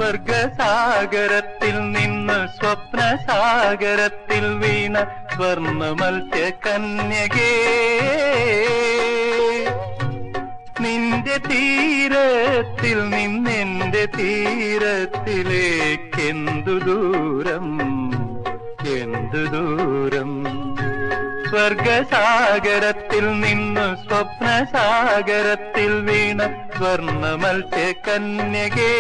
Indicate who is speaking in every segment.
Speaker 1: സ്വർഗസാഗരത്തിൽ നിന്ന് സ്വപ്നസാഗരത്തിൽ വീണ സ്വർണ്ണ മത്സ്യ കന്യകേ നിന്റെ തീരത്തിൽ നിന്നെന്റെ തീരത്തിലേക്കെന്തു ദൂരം എന്തു ദൂരം സ്വർഗസാഗരത്തിൽ നിന്നു സ്വപ്നസാഗരത്തിൽ വീണ സ്വർണ്ണ മത്സ്യ കന്യകേ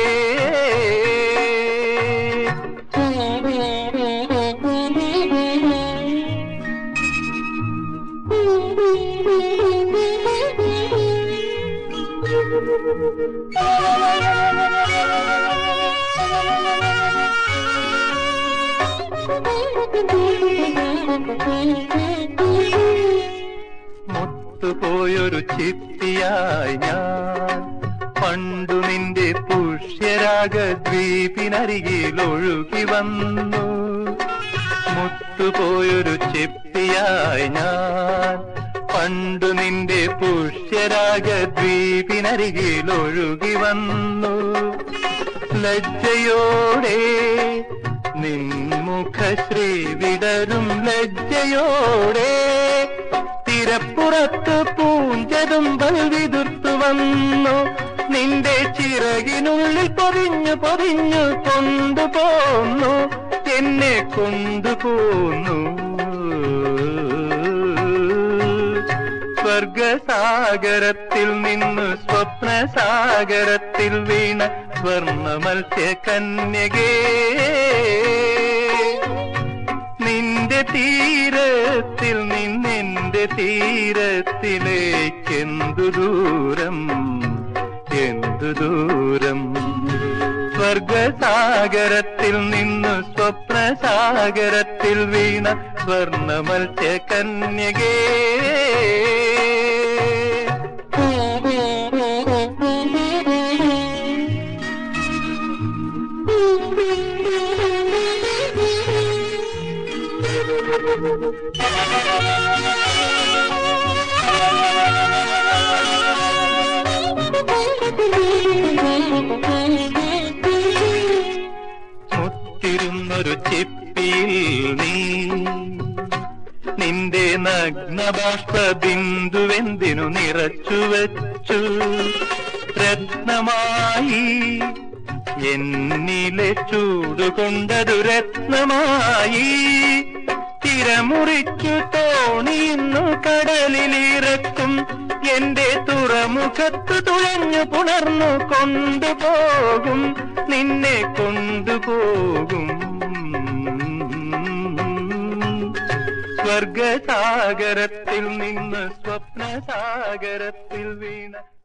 Speaker 1: മുത്തുപോയൊരു ചിപ്പിയായി ഞാൻ പണ്ടു നിന്റെ പുഷ്യരാഗ ദ്വീപിനരികിൽ ഒഴുകി വന്നു മുത്തുപോയൊരു ചിപ്പിയായി ഞാൻ പണ്ടു നിന്റെ പുഷ്യരാഗ ദ്വീപിനരികിൽ ഒഴുകി വന്നു ലജ്ജയോടെ നിൻമുഖശ്രീ വിടരും ലജ്ജയോടെ തിരപ്പുറത്ത് പൂഞ്ചതുമ്പൽ വിതുർത്തു വന്നു നിന്റെ ചിറകിനുള്ളിൽ പൊതിഞ്ഞു പൊതിഞ്ഞു കൊണ്ടുപോന്നു എന്നെ കൊണ്ടുപോന്നു സ്വർഗസാഗരത്തിൽ നിന്ന് സ്വപ്നസാഗരത്തിൽ വീണ സ്വർണ്ണ മത്സ്യ കന്യകേ നിന്റെ തീരത്തിൽ നിന്നെന്റെ തീരത്തിലേക്കെന്തു ദൂരം എന്തു ദൂരം സ്വർഗസാഗരത്തിൽ നിന്നു സ്വപ്നസാഗരത്തിൽ വീണ സ്വർണ്ണ മത്സ്യ കന്യകേ മുത്തിരുന്നൊരു ചിപ്പിയിൽ നീ നിന്റെ നഗ്നബാഷ്പ ബിന്ദുവെന്തിനു നിറച്ചു വെച്ചു രത്നമായി എന്നിലെ ചൂടുകൊണ്ടതു രത്നമായി തിരമുറിച്ചു തോണിയുന്നു കടലിലിറക്കും എന്റെ തുറമുഖത്ത് തുഴഞ്ഞു പുണർന്നു കൊണ്ടുപോകും നിന്നെ കൊണ്ടുപോകും സ്വർഗസാഗരത്തിൽ നിന്ന് സ്വപ്നസാഗരത്തിൽ വീണ